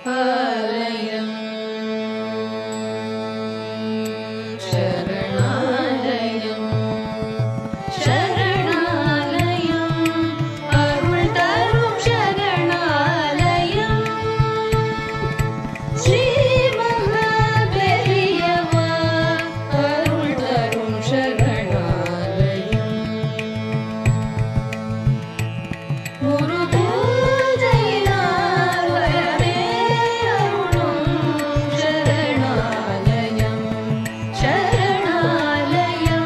ஆலயம் சரணாலயம் சரணாலயம் அருள் தரும் சரணாலயம் ஸ்ரீ மகாபெரியவா அருள் தரும் சரணாலயம் குரு பூஜையினால் வரவே அருளும் சரணாலயம் சரணாலயம்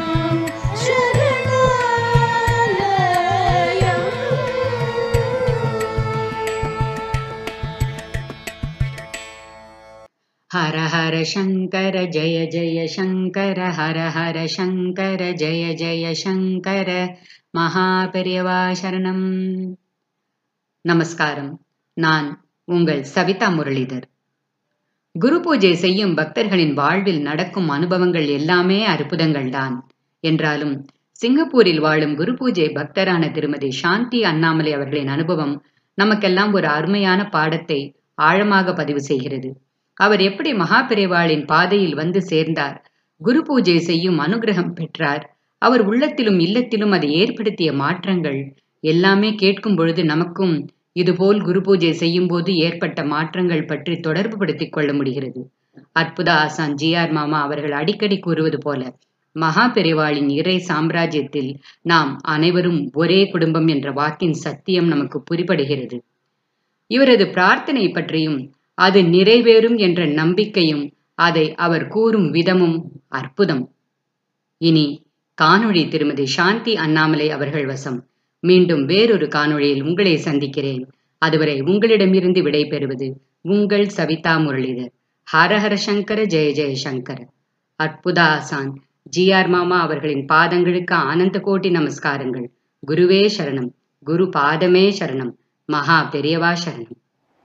சரணாலயம் हर हर शङ्कर जय जय शङ्कर हर हर शङ्कर जय जय शङ्कर மகாபெரியவா சரணம் நமஸ்காரம் நான் உங்கள் சவிதா முரளிதர் குரு பூஜை செய்யும் பக்தர்களின் வாழ்வில் நடக்கும் அனுபவங்கள் எல்லாமே அற்புதங்கள்தான் என்றாலும் சிங்கப்பூரில் வாழும் குரு பூஜை பக்தரான திருமதி சாந்தி அண்ணாமலை அவர்களின் அனுபவம் நமக்கெல்லாம் ஒரு அருமையான பாடத்தை ஆழமாக பதிவு செய்கிறது அவர் எப்படி மகாபெரிவாளின் பாதையில் வந்து சேர்ந்தார் குரு பூஜை செய்யும் அனுகிரகம் பெற்றார் அவர் உள்ளத்திலும் இல்லத்திலும் அது ஏற்படுத்திய மாற்றங்கள் எல்லாமே கேட்கும் பொழுது நமக்கும் இதுபோல் குரு பூஜை செய்யும் போது ஏற்பட்ட மாற்றங்கள் பற்றி தொடர்பு படுத்திக் கொள்ள முடிகிறது அற்புத ஆசான் ஜி ஆர் மாமா அவர்கள் அடிக்கடி கூறுவது போல மகா பெரிவாளின் இறை சாம்ராஜ்யத்தில் நாம் அனைவரும் ஒரே குடும்பம் என்ற வாக்கின் சத்தியம் நமக்கு புரிபடுகிறது இவரது பிரார்த்தனை பற்றியும் அது நிறைவேறும் என்ற நம்பிக்கையும் அதை அவர் கூறும் விதமும் அற்புதம் இனி காணொளி திருமதி சாந்தி அண்ணாமலை அவர்கள் வசம் மீண்டும் வேறொரு காணொளியில் உங்களை சந்திக்கிறேன் அதுவரை உங்களிடமிருந்து விடை பெறுவது உங்கள் சவிதா முரளிதர் ஹரஹர சங்கர ஜெய ஜெய சங்கர அற்புத ஆசான் ஜி ஆர் மாமா அவர்களின் பாதங்களுக்கு ஆனந்த கோட்டி நமஸ்காரங்கள் குருவே சரணம் குரு பாதமே சரணம் மகா பெரியவா சரணம்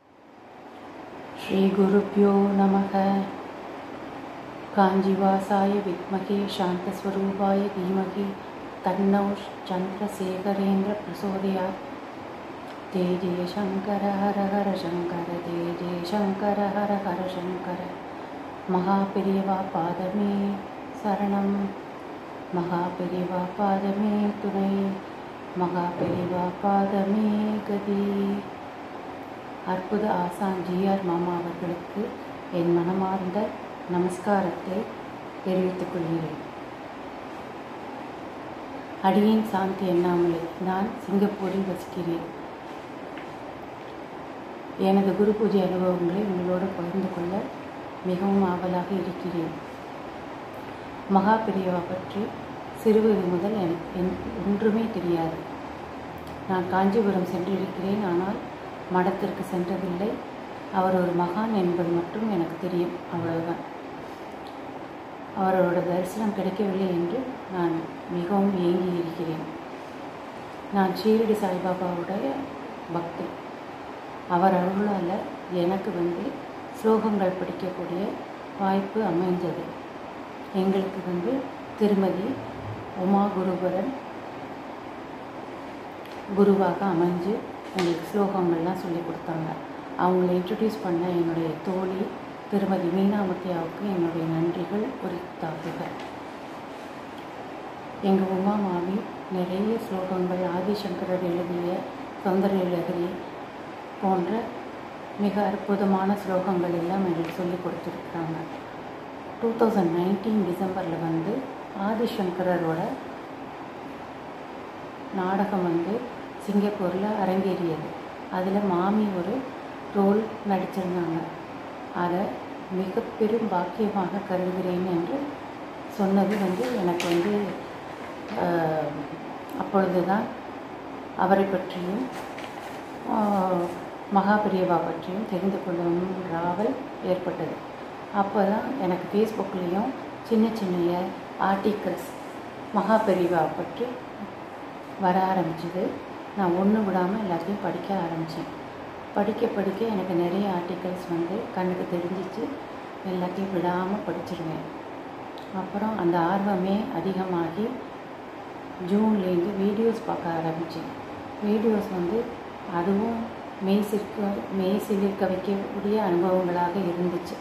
श्रीगुरुभ्यो नमः काञ्जीवासाय विद्महे शान्तस्वरूपाय धीमहि तन्नौ चन्द्रशेखरेन्द्र प्रचोदयात् ते जय शङ्कर हर हर शङ्कर ते जय शङ्कर हर हर शङ्कर महापेरिवा पादमे शरणं महापेरिवा पादमे तुணை மகாபெரிவா பாதமே கதி அற்புத ஆசான் ஜிஆர் மாமா அவர்களுக்கு என் மனமார்ந்த நமஸ்காரத்தை தெரிவித்துக் கொள்கிறேன் அடியேன் சாந்தி எண்ணாமலை நான் சிங்கப்பூரில் வசிக்கிறேன் எனது குரு பூஜை அனுபவங்களை உங்களோடு பகிர்ந்து கொள்ள மிகவும் ஆவலாக இருக்கிறேன் மகா பெரியவா பற்றி சிறுவயது முதல் எனக்கு என்- ஒன்றுமே தெரியாது நான் காஞ்சிபுரம் சென்றிருக்கிறேன் ஆனால் மடத்திற்கு சென்றதில்லை அவர் ஒரு மகான் என்பது மட்டும் எனக்கு தெரியும் அவ்வளவுதான் அவரோட தரிசனம் கிடைக்கவில்லை என்று நான் மிகவும் ஏங்கி இருக்கிறேன் நான் ஷீரடி சாய்பாபாவுடைய பக்தி அவர் அருளால் எனக்கு வந்து ஸ்லோகங்கள் படிக்கக்கூடிய வாய்ப்பு அமைந்தது எங்களுக்கு வந்து திருமதி உமா குருபரன் குருவாக அமைஞ்சு எங்களுக்கு ஸ்லோகங்கள்லாம் சொல்லி கொடுத்தாங்க அவங்கள இன்ட்ரடியூஸ் பண்ண என்னுடைய தோழி திருமதி மீனாமத்தியாவுக்கு என்னுடைய நன்றிகள் உரித்தாக்குகள் எங்கள் உமா மாமி நிறைய ஸ்லோகங்கள் ஆதிசங்கரர் எழுதிய சுந்தர எழுதி போன்ற மிக அற்புதமான ஸ்லோகங்கள் எல்லாம் எங்களுக்கு சொல்லி கொடுத்துருக்குறாங்க டூ தௌசண்ட் நைன்டீன் டிசம்பரில் வந்து ஆதிசங்கரரோட நாடகம் வந்து சிங்கப்பூரில் அரங்கேறியது அதில் மாமி ஒரு ரோல் நடிச்சிருந்தாங்க அதை மிக பெரும் பாக்கியமாக கருதுகிறேன் என்று சொன்னது வந்து எனக்கு வந்து ஆஹ், அப்பொழுதுதான் அவரை பற்றியும் ஆஹ், மகாபிரியவா பற்றியும் தெரிந்து கொள்ளணும் ஆவல் ஏற்பட்டது அப்போ தான் எனக்கு ஃபேஸ்புக்லேயும் சின்ன சின்ன ஆர்டிகல்ஸ் மகாபெரிவா பற்றி வர ஆரம்பிச்சது நான் ஒன்று விடாமல் எல்லாத்தையும் படிக்க ஆரம்பித்தேன் படிக்க படிக்க எனக்கு நிறைய ஆர்டிகல்ஸ் வந்து கண்ணுக்கு தெரிஞ்சிச்சு எல்லாத்தையும் விடாமல் படிச்சிருவேன் அப்புறம் அந்த ஆர்வமே அதிகமாகி ஜூன்லேருந்து வீடியோஸ் பார்க்க ஆரம்பித்தேன் வீடியோஸ் வந்து அதுவும் மெய் சிற்க மெய் சிலிர்க்க வைக்கக்கூடிய அனுபவங்களாக இருந்துச்சு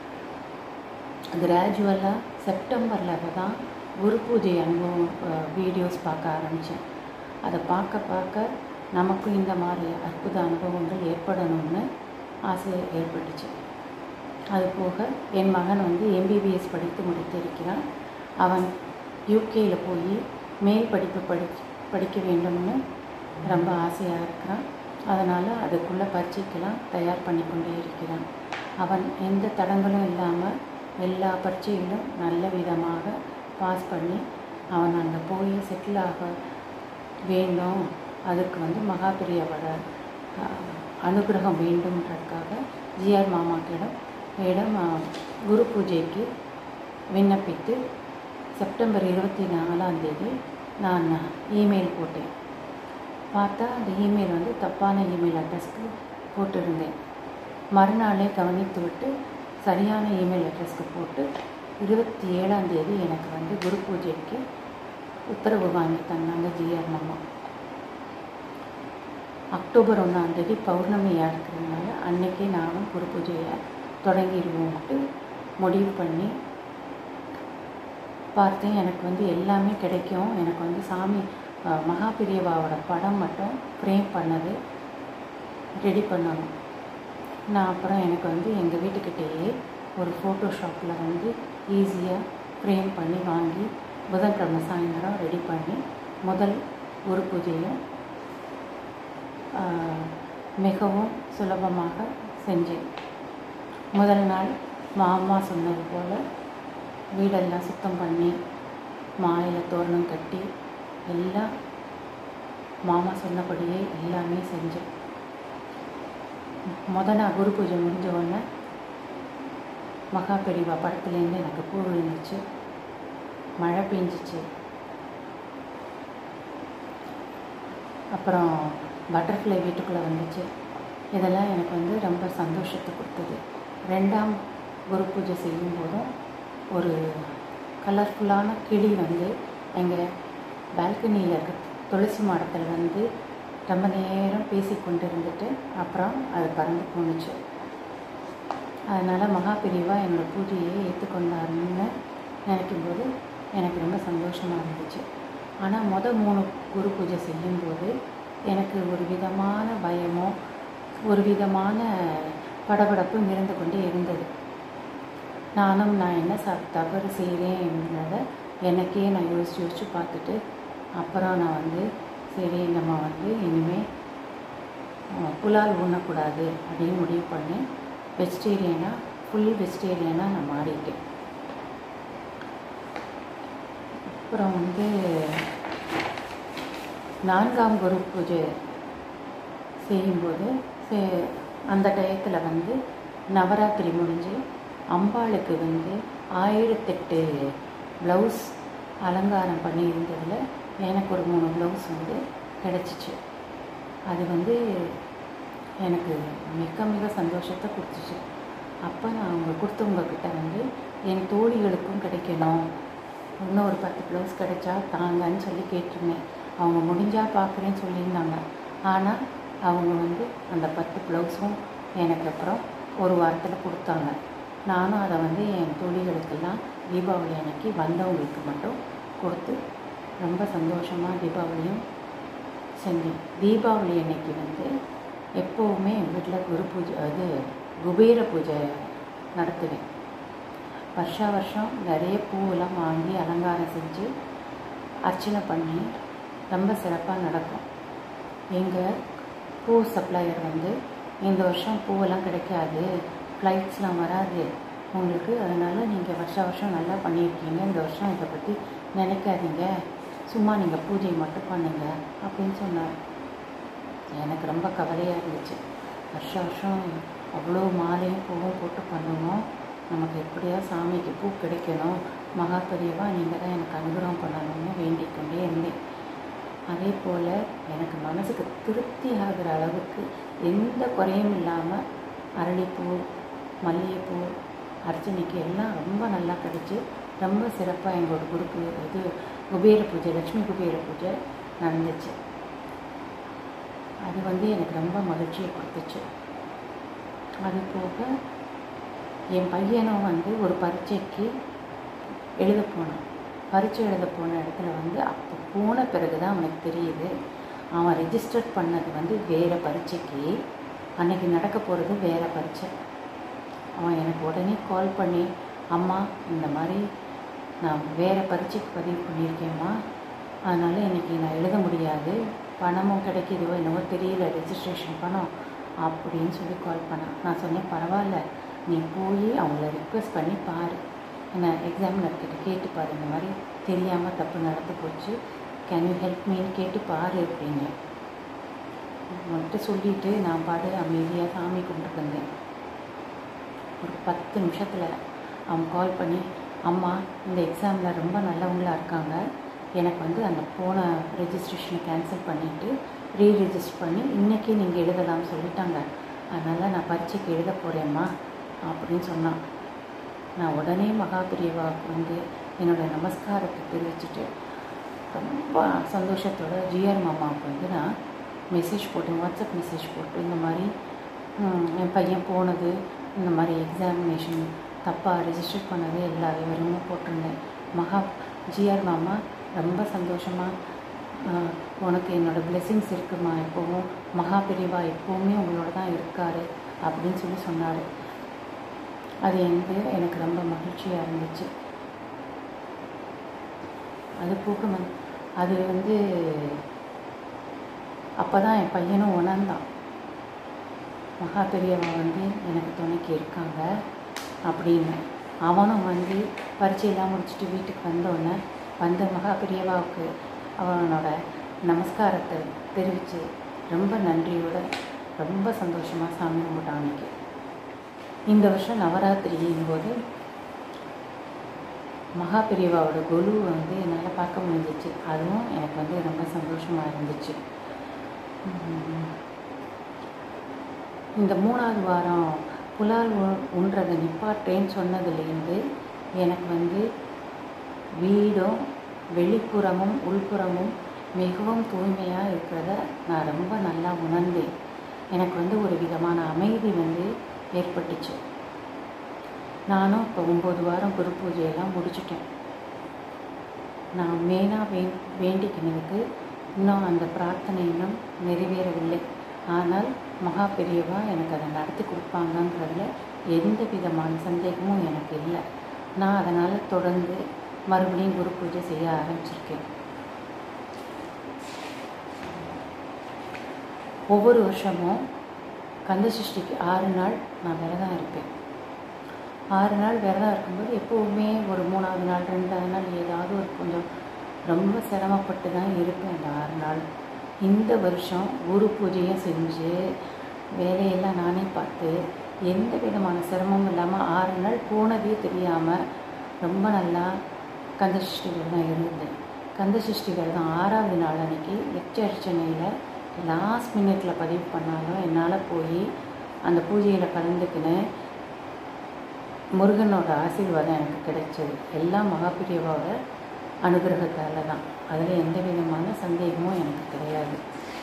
கிராஜுவலாக செப்டம்பரில் தான் குரு பூஜை அனுபவம் வீடியோஸ் பார்க்க ஆரம்பித்தேன் அதை பார்க்க பார்க்க நமக்கும் இந்த மாதிரி அற்புத அனுபவங்கள் ஏற்படணும்னு ஆசை ஏற்பட்டுச்சு அது போக என் மகன் வந்து எம்பிபிஎஸ் படித்து முடித்திருக்கிறான் அவன் யூகேயில் போய் மேல் படிப்பு படி படிக்க வேண்டும்னு ரொம்ப ஆசையாக இருக்கிறான் அதனால் அதுக்குள்ளே பரீட்சைக்கெல்லாம் தயார் பண்ணி கொண்டே இருக்கிறான் அவன் எந்த தடங்களும் இல்லாமல் எல்லா பரீட்சையிலும் நல்ல விதமாக பாஸ் பண்ணி அவன் அங்கே போய் செட்டில் ஆக வேண்டும் அதுக்கு வந்து மகாபிரியாவோட அஹ், அனுகிரகம் வேண்டும்ன்றதுக்காக ஜிஆர் மாமாக்கிடம் இடம் அஹ், குரு பூஜைக்கு விண்ணப்பித்து செப்டம்பர் இருபத்தி நாலாம் தேதி நான் இமெயில் போட்டேன் பார்த்தா அந்த இமெயில் வந்து தப்பான இமெயில் அட்ரஸ்க்கு போட்டிருந்தேன் மறுநாளே கவனித்து விட்டு சரியான இமெயில் அட்ரஸ்க்கு போட்டு இருபத்தி ஏழாம் தேதி எனக்கு வந்து குரு பூஜைக்கு உத்தரவு வாங்கி தந்தாங்க ஜிஆர் மாமா அக்டோபர் ஒன்றாம் தேதி பௌர்ணமியாக இருக்கிறதுனால அன்னைக்கே நானும் குரு பூஜையை தொடங்கிடுவோம்ட்டு முடிவு பண்ணி பார்த்தேன் எனக்கு வந்து எல்லாமே கிடைக்கும் எனக்கு வந்து சாமி அஹ், மகாபிரியவாவோட படம் மட்டும் ஃப்ரேம் பண்ணது ரெடி பண்ணணும் நான் அப்புறம் எனக்கு வந்து எங்கள் வீட்டுக்கிட்டேயே ஒரு ஃபோட்டோஷாப்பில் வந்து ஈஸியாக ஃப்ரேம் பண்ணி வாங்கி புதன்கிழமை சாயந்தரம் ரெடி பண்ணி முதல் ஒரு பூஜையும் ஆஹ், மிகவும் சுலபமாக செஞ்சேன் முதல் நாள் மாமா சொன்னது போல் வீடெல்லாம் சுத்தம் பண்ணி மாயில தோரணம் கட்டி எல்லாம் மாமா சொன்னபடியே எல்லாமே செஞ்சேன் முத நாள் குரு பூஜை முடிஞ்ச உடனே மகா பெரியவா படத்துலேருந்து எனக்கு பூ விழுந்துச்சு மழை பெஞ்சிச்சு அப்புறம் பட்டர்ஃப்ளை வீட்டுக்குள்ளே வந்துச்சு இதெல்லாம் எனக்கு வந்து ரொம்ப சந்தோஷத்தை கொடுத்தது ரெண்டாம் குரு பூஜை செய்யும் போதும் ஒரு கலர்ஃபுல்லான கிளி வந்து எங்கள் பால்கனியில் இருக்க துளசி மாடத்தில் வந்து ரொம்ப நேரம் பேசி கொண்டு இருந்துட்டு அப்புறம் அது பறந்து போணுச்சு அதனால் மகா பிரிவா என்னோட பூஜையை ஏற்றுக்கொண்டாருன்னு நினைக்கும்போது எனக்கு ரொம்ப சந்தோஷமாக இருந்துச்சு ஆனால் மொதல் மூணு குரு பூஜை செய்யும்போது எனக்கு ஒரு விதமான பயமோ ஒரு விதமான படபடப்பும் இருந்து கொண்டே இருந்தது நானும் நான் என்ன ச தவறு செய்கிறேன்றத எனக்கே நான் யோசிச்சு யோசிச்சு பார்த்துட்டு அப்புறம் நான் வந்து சரி நம்ம வந்து இனிமேல் அஹ், புலால் உண்ணக்கூடாது அப்படின்னு முடிவு பண்ணி வெஜிடேரியனாக ஃபுல் வெஜிடேரியனாக நான் மாறிட்டேன் அப்புறம் வந்து நான்காம் குரு பூஜை செய்யும்போது சே- அந்த டயத்தில் வந்து நவராத்திரி முடிஞ்சு அம்பாளுக்கு வந்து ஆயிரத்தெட்டு ப்ளவுஸ் அலங்காரம் பண்ணி இருந்ததில் எனக்கு ஒரு மூணு ப்ளவுஸ் வந்து கிடச்சிச்சு அது வந்து எனக்கு மிக மிக சந்தோஷத்தை கொடுத்துச்சு அப்போ நான் அவங்க கொடுத்தவங்க கிட்ட வந்து என் தோழிகளுக்கும் கிடைக்கணும் இன்னும் ஒரு பத்து ப்ளவுஸ் கிடைச்சா தாங்கன்னு சொல்லி கேட்டிருந்தேன் அவங்க முடிஞ்சால் பார்க்குறேன்னு சொல்லியிருந்தாங்க ஆனால் அவங்க வந்து அந்த பத்து ப்ளவுஸும் எனக்கு அப்புறம் ஒரு வாரத்தில் கொடுத்தாங்க நானும் அதை வந்து என் தோழிகளுக்கெல்லாம் தீபாவளி அன்னைக்கு வந்தவங்களுக்கு மட்டும் கொடுத்து ரொம்ப சந்தோஷமாக தீபாவளியும் செஞ்சேன் தீபாவளி அன்னைக்கு வந்து எப்போவுமே எங்கள் வீட்டில் குரு பூஜை அது குபேர பூஜை நடத்துவேன் வருஷா வருஷம் நிறைய பூவெல்லாம் வாங்கி அலங்காரம் செஞ்சு அர்ச்சனை பண்ணி ரொம்ப சிறப்பாக நடக்கும் எங்கள் பூ சப்ளையர் வந்து இந்த வருஷம் பூவெல்லாம் கிடைக்காது ஃப்ளைட்ஸ்லாம் வராது உங்களுக்கு அதனால் நீங்கள் வருஷா வருஷம் நல்லா பண்ணியிருக்கீங்க இந்த வருஷம் இதை பற்றி நினைக்காதீங்க சும்மா நீங்கள் பூஜை மட்டும் பண்ணுங்க அப்படின்னு சொன்னார் எனக்கு ரொம்ப கவலையாக இருந்துச்சு வருஷ வருஷம் அவ்வளோ மாலையும் பூவும் போட்டு பண்ணணும் நமக்கு எப்படியா சாமிக்கு பூ கிடைக்கணும் மகா பெரியவா நீங்கள் தான் எனக்கு அனுகிரகம் பண்ணணும்னு வேண்டிக் கொண்டே இருந்தேன் அதே போல் எனக்கு மனசுக்கு திருப்தி ஆகிற அளவுக்கு எந்த குறையும் இல்லாமல் அரளிப்பூ மல்லிகைப்பூ அர்ச்சனைக்கு எல்லாம் ரொம்ப நல்லா கிடச்சி ரொம்ப சிறப்பாக எங்களோட குருக்கு இது குபேர பூஜை லட்சுமி குபேர பூஜை நடந்துச்சு அது வந்து எனக்கு ரொம்ப மகிழ்ச்சியை கொடுத்துச்சு அது போக என் பையனும் வந்து ஒரு பரீட்சைக்கு எழுத போனான் பரீட்சை எழுத போன இடத்துல வந்து அப்போ போன பிறகு தான் அவனுக்கு தெரியுது அவன் ரெஜிஸ்டர் பண்ணது வந்து வேறு பரீட்சைக்கு அன்னைக்கு நடக்க போகிறது வேறு பரீட்சை அவன் எனக்கு உடனே கால் பண்ணி அம்மா இந்த மாதிரி நான் வேறு பரீட்சைக்கு பதிவு பண்ணியிருக்கேம்மா அதனால் இன்னைக்கு நான் எழுத முடியாது பணமும் கிடைக்குதோ என்னவோ தெரியல ரெஜிஸ்ட்ரேஷன் பணம் அப்படின்னு சொல்லி கால் பண்ணான் நான் சொன்னேன் பரவாயில்ல நீ போய் அவங்கள ரிக்வெஸ்ட் பண்ணி பாரு என்ன எக்ஸாமினர்கிட்ட கேட்டு பாரு இந்த மாதிரி தெரியாமல் தப்பு நடந்து போச்சு கேன் யூ ஹெல்ப் மீன்னு கேட்டு பாரு அப்படின்னு வந்துட்டு சொல்லிட்டு நான் பாடு அமைதியாக சாமி கும்பிட்டு வந்தேன் ஒரு பத்து நிமிஷத்தில் அவன் கால் பண்ணி அம்மா இந்த எக்ஸாமில் ரொம்ப நல்லவங்களா இருக்காங்க எனக்கு வந்து அந்த போன ரெஜிஸ்ட்ரேஷனை கேன்சல் பண்ணிவிட்டு ரீ ரெஜிஸ்டர் பண்ணி இன்றைக்கி நீங்கள் எழுதலாம்னு சொல்லிட்டாங்க அதனால் நான் பரீட்சைக்கு எழுத போகிறேம்மா அப்படின்னு சொன்னான் நான் உடனே மகாபிரியவாவுக்கு வந்து என்னோட நமஸ்காரத்தை தெரிவிச்சுட்டு ரொம்ப சந்தோஷத்தோட ஜிஆர் மாமாவுக்கு வந்து நான் மெசேஜ் போட்டேன் வாட்ஸ்அப் மெசேஜ் போட்டு இந்த மாதிரி ம், என் பையன் போனது இந்த மாதிரி எக்ஸாமினேஷன் தப்பாக ரெஜிஸ்டர் பண்ணது எல்லா விவரமும் போட்டிருந்தேன் மகா ஜிஆர் மாமா ரொம்ப சந்தோஷமாக உனக்கு என்னோடய பிளெஸிங்ஸ் இருக்குமா எப்போவும் மகா பெரியவா எப்போவுமே உங்களோட தான் இருக்காரு அப்படின்னு சொல்லி சொன்னார் அது எனக்கு எனக்கு ரொம்ப மகிழ்ச்சியாக இருந்துச்சு அது போக வந்து அது வந்து அப்போ தான் என் பையனும் உணர்ந்தான் மகா பெரியவா வந்து எனக்கு துணைக்கு இருக்காங்க அப்படின்னு அவனும் வந்து பரீட்சையெல்லாம் முடிச்சுட்டு வீட்டுக்கு வந்தோடனே வந்த மகா பெரியவாவுக்கு அவனோட நமஸ்காரத்தை தெரிவித்து ரொம்ப நன்றியோட ரொம்ப சந்தோஷமாக சாமி கும்பிட்டான் அன்னைக்கு இந்த வருஷம் நவராத்திரியின் போது மகா பெரியவாவோட கொலு வந்து என்னால் பார்க்க முடிஞ்சிச்சு அதுவும் எனக்கு வந்து ரொம்ப சந்தோஷமாக இருந்துச்சு உம். இந்த மூணாவது வாரம் புலால் உ- உண்றதை நிப்பாட்டேன்னு சொன்னதுலேருந்து எனக்கு வந்து வீடும் வெளிப்புறமும் உள்புறமும் மிகவும் தூய்மையாக இருக்கிறத நான் ரொம்ப நல்லா உணர்ந்தேன் எனக்கு வந்து ஒரு விதமான அமைதி வந்து ஏற்பட்டுச்சு நானும் இப்போ ஒம்பது வாரம் குரு பூஜையெல்லாம் முடிச்சிட்டேன் நான் மெயினாக வே வேண்டிக்கினதுக்கு இன்னும் அந்த பிரார்த்தனை இன்னும் நிறைவேறவில்லை ஆனால் மகா பெரியவா எனக்கு அதை நடத்தி கொடுப்பாங்கங்கிறதுல எந்த விதமான சந்தேகமும் எனக்கு இல்லை நான் அதனால் தொடர்ந்து மறுபடியும் குரு பூஜை செய்ய ஆரம்பிச்சிருக்கேன் ஒவ்வொரு வருஷமும் கந்த சஷ்டிக்கு ஆறு நாள் நான் விரதம் இருப்பேன் ஆறு நாள் விரதம் இருக்கும்போது எப்போவுமே ஒரு மூணாவது நாள் ரெண்டாவது நாள் ஏதாவது ஒரு கொஞ்சம் ரொம்ப சிரமப்பட்டு தான் இருப்பேன் அந்த ஆறு நாள் இந்த வருஷம் குரு பூஜையும் செஞ்சு வேலையெல்லாம் நானே பார்த்து எந்த விதமான சிரமமும் இல்லாமல் ஆறு நாள் போனதே தெரியாமல் ரொம்ப நல்லா கந்தசஷ்டி விரதம் இருந்தேன் கந்தசஷ்டி விரதம் ஆறாவது நாள் அன்னைக்கு எச்சரிச்சனையில் லாஸ்ட் மினிட்ல பதிவு பண்ணாலும் என்னால் போய் அந்த பூஜையில் கலந்துக்கின்னு முருகனோட ஆசீர்வாதம் எனக்கு கிடைச்சது எல்லாம் மகாபிரியவோட அனுகிரகத்தால் தான் அதில் எந்த விதமான சந்தேகமும் எனக்கு கிடையாது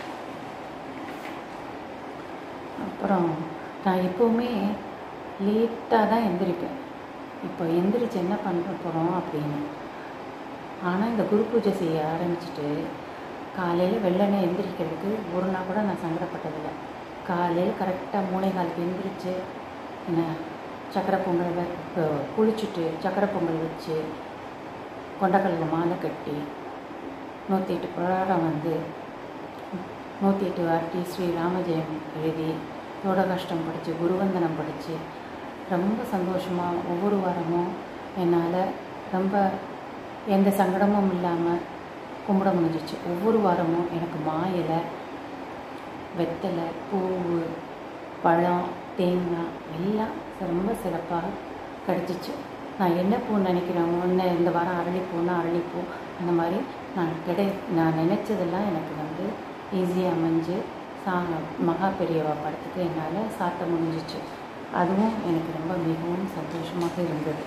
அப்புறம் நான் எப்போவுமே லேட்டாக தான் எந்திரிப்பேன் இப்போ எந்திரிச்சு என்ன பண்ண போகிறோம் அப்படின்னு ஆனால் இந்த குரு பூஜை செய்ய ஆரம்பிச்சிட்டு காலையில் வெள்ளனை எந்திரிக்கிறதுக்கு ஒரு நாள் கூட நான் சங்கடப்பட்டதில்லை காலையில் கரெக்டாக மூணே காலுக்கு எந்திரிச்சு என்ன சக்கரை பொங்கல் வ- இப்போ குளிச்சுட்டு சக்கரை பொங்கல் வச்சு கொண்டக்கடலை மாலை கட்டி நூற்றி எட்டு புராணம் வந்து நூற்றி எட்டு வாட்டி ஸ்ரீ ராமஜெயம் எழுதி யோடகாஷ்டம் படித்து குருவந்தனம் படித்து ரொம்ப சந்தோஷமாக ஒவ்வொரு வாரமும் என்னால் ரொம்ப எந்த சங்கடமும் இல்லாமல் கும்பிட முடிஞ்சிச்சு ஒவ்வொரு வாரமும் எனக்கு மா இலை வெத்தலை பூவு பழம் தேங்காய் எல்லாம் ரொம்ப சிறப்பாக கிடச்சிச்சு நான் என்ன பூ நினைக்கிறேனோ என்ன இந்த வாரம் அரளிப்பூன்னா அரளிப்பூ அந்த மாதிரி நான் கிடை நான் நினச்சதெல்லாம் எனக்கு வந்து ஈஸியாக அமைஞ்சு சா மகா பெரியவா படத்துக்கு என்னால் சாத்த முடிஞ்சிச்சு அதுவும் எனக்கு ரொம்ப மிகவும் சந்தோஷமாக இருந்தது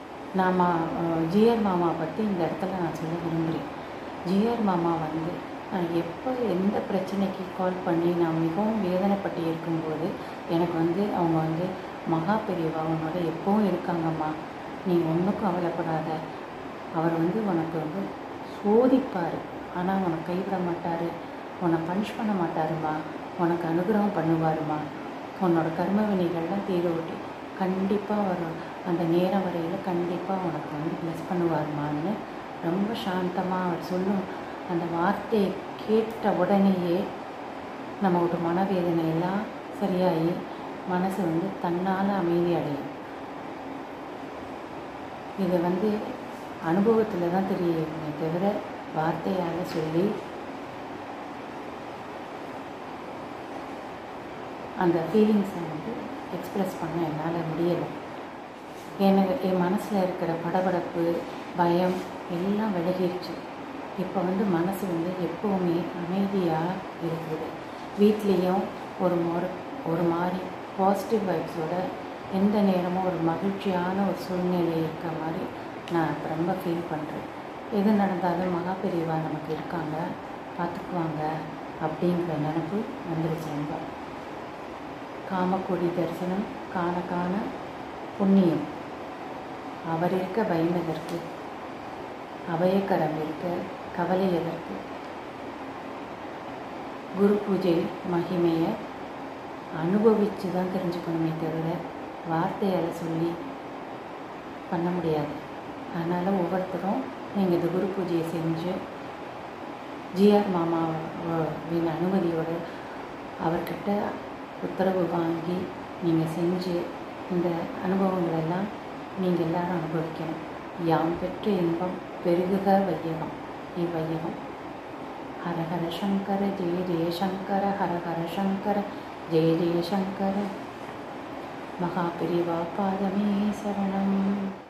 நான் ஜிஆர் மாமா பற்றி இந்த இடத்துல நான் சொல்ல விரும்புகிறேன் ஜிஆர் மாமா வந்து நான் எப்போ எந்த பிரச்சனைக்கு கால் பண்ணி நான் மிகவும் வேதனைப்பட்டு இருக்கும்போது எனக்கு வந்து அவங்க வந்து மகா பெரியவா உன்னோட எப்பவும் இருக்காங்கம்மா நீ ஒன்றுக்கும் கவலைப்படாத அவர் வந்து உனக்கு வந்து சோதிப்பார் ஆனால் உனக்கு கைவிட மாட்டார் உன்னை பனிஷ் பண்ண மாட்டாருமா உனக்கு அனுகிரகம் பண்ணுவாருமா உன்னோட கர்ம வினைகள்லாம் தீர விட்டு கண்டிப்பாக அவர் அந்த நேரம் வரையில் கண்டிப்பாக உனக்கு வந்து ப்ளஸ் பண்ணுவாருமான்னு ரொம்ப சாந்தமாக அவர் சொல்லும் அந்த வார்த்தையை கேட்ட உடனேயே நம்மளோட மனவேதனை எல்லாம் சரியாகி மனசு வந்து தன்னால் அமைதி அடையும் இது வந்து அனுபவத்தில் தான் தெரியுமே தவிர வார்த்தையால் சொல்லி அந்த ஃபீலிங்ஸை வந்து எக்ஸ்ப்ரெஸ் பண்ண என்னால் முடியலை எனக்கு என் மனசில் இருக்கிற படபடப்பு பயம் எல்லாம் விலகிடுச்சு இப்போ வந்து மனசு வந்து எப்போவுமே அமைதியாக இருக்குது வீட்லேயும் ஒரு முறை ஒரு மாதிரி பாசிட்டிவ் வைப்ஸோட எந்த நேரமும் ஒரு மகிழ்ச்சியான ஒரு சூழ்நிலை இருக்க மாதிரி நான் இப்ப ரொம்ப ஃபீல் பண்ணுறேன் எது நடந்தாலும் மகா பெரியவா நமக்கு இருக்காங்க பார்த்துக்குவாங்க அப்படிங்கிற நினப்பு வந்துருச்சு ரொம்ப காமக்கொடி தரிசனம் காண காண புண்ணியம் அவர் இருக்க பயம் எதற்கு அபயக்கரம் இருக்க கவலை எதற்கு குரு பூஜை மகிமையை அனுபவித்து தான் தெரிஞ்சுக்கணுமே தவிர வார்த்தையால் சொல்லி பண்ண முடியாது அதனால் ஒவ்வொருத்தரும் நீங்கள் இந்த குரு பூஜையை செஞ்சு ஜிஆர் மாமாவின் அனுமதியோடு அவர்கிட்ட உத்தரவு வாங்கி நீங்கள் செஞ்சு இந்த அனுபவங்களெல்லாம் நீங்கள் எல்லாரும் அனுபவிக்கணும் யாம் பெற்ற இன்பம் பெருகுக வையகம் இவ்வையகம் ஹர ஹர சங்கர ஜெய ஜெய சங்கர ஹர ஹர சங்கர ஜெய ஜெய சங்கர மகா பிரிவா பாதமே சரணம்